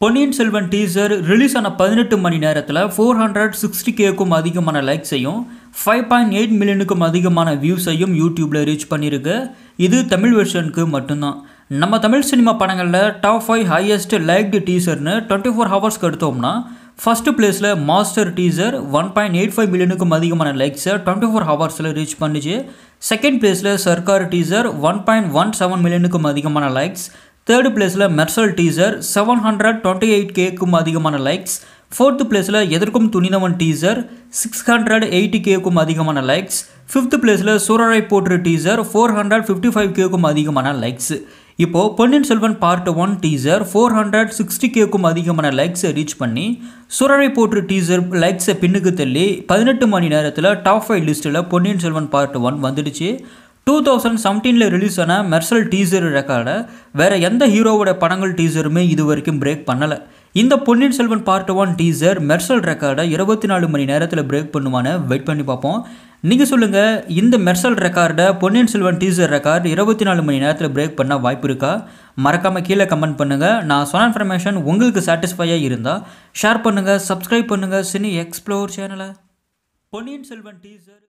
பொன்னியின் Selvan teaser release ஆன பதினெட்டு மணி நேரத்தில் ஃபோர் ஹண்ட்ரட் சிக்ஸ்டி கேக்கும் அதிகமான லைக்ஸையும் ஃபைவ் பாயிண்ட் எயிட் மில்லியனுக்கும் அதிகமான வியூஸையும் யூடியூப்பில் ரீச் பண்ணியிருக்கு இது தமிழ் வெர்ஷனுக்கு மட்டும்தான் நம்ம தமிழ் சினிமா படங்களில் டாப் ஃபைவ் ஹையஸ்ட் லைக்டு டீசர்னு டுவெண்ட்டி ஃபோர் ஹவர்ஸ்க்கு எடுத்தோம்னா ஃபஸ்ட்டு பிளேஸில் Master teaser one point eight five மில்லியனுக்கும் அதிகமான லைக்ஸை டுவெண்ட்டி ஃபோர் ஹவர்ஸில் ரீச் பண்ணிச்சு செகண்ட் பிளேஸில் Sarkar teaser one point one seven மில்லியனுக்கும் அதிகமான லைக்ஸ் தேர்டு பிளேஸில் Mersal teaser seven hundred twenty eight கேக்கும் அதிகமான லைக்ஸ் ஃபோர்த்து பிளேஸில் Etharkkum Thunindhavan teaser six hundred eighty கேக்கும் அதிகமான லைக்ஸ் ஃபிஃப்த் பிளேஸில் Soorarai Pottru teaser four hundred fifty five கேக்கும் அதிகமான லைக்ஸ் இப்போது Ponniyin Selvan part one teaser four hundred sixty கேக்கும் அதிகமான லைக்ஸை ரீச் பண்ணி சூரரை போற்று டீசர் லைக்ஸை பின்னுக்கு தள்ளி பதினெட்டு மணி நேரத்தில் டாப் ஃபைவ் லிஸ்ட்டில் பொன்னியின் செல்வன் பார்ட் ஒன் வந்துடுச்சு டூ தௌசண்ட் செவன்டீனில் ரிலீஸ் ஆன மெர்சல் டீசர் ரெக்கார்டை வேறு எந்த ஹீரோவோட படங்கள் டீசருமே இது வரைக்கும் பிரேக் பண்ணலை இந்த Ponniyin Selvan part one teaser Mersal ரெக்கார்டை இருபத்தி நாலு மணி நேரத்தில் பிரேக் பண்ணுவான்னு வெயிட் பண்ணி பார்ப்போம் நீங்கள் சொல்லுங்கள் இந்த மெர்சல் ரெக்கார்டை பொன்னியின் செல்வன் டீசர் ரெக்கார்டு இருபத்தி நாலு மணி நேரத்தில் பிரேக் பண்ண வாய்ப்பு இருக்கா மறக்காமல் கீழே கமெண்ட் பண்ணுங்கள் நான் சொன்ன இன்ஃபர்மேஷன் உங்களுக்கு சாட்டிஸ்ஃபையாக இருந்தால் ஷேர் பண்ணுங்கள் சப்ஸ்கிரைப் பண்ணுங்கள் சினி எக்ஸ்ப்ளோர் சேனலை பொன்னியின் செல்வன் டீசர்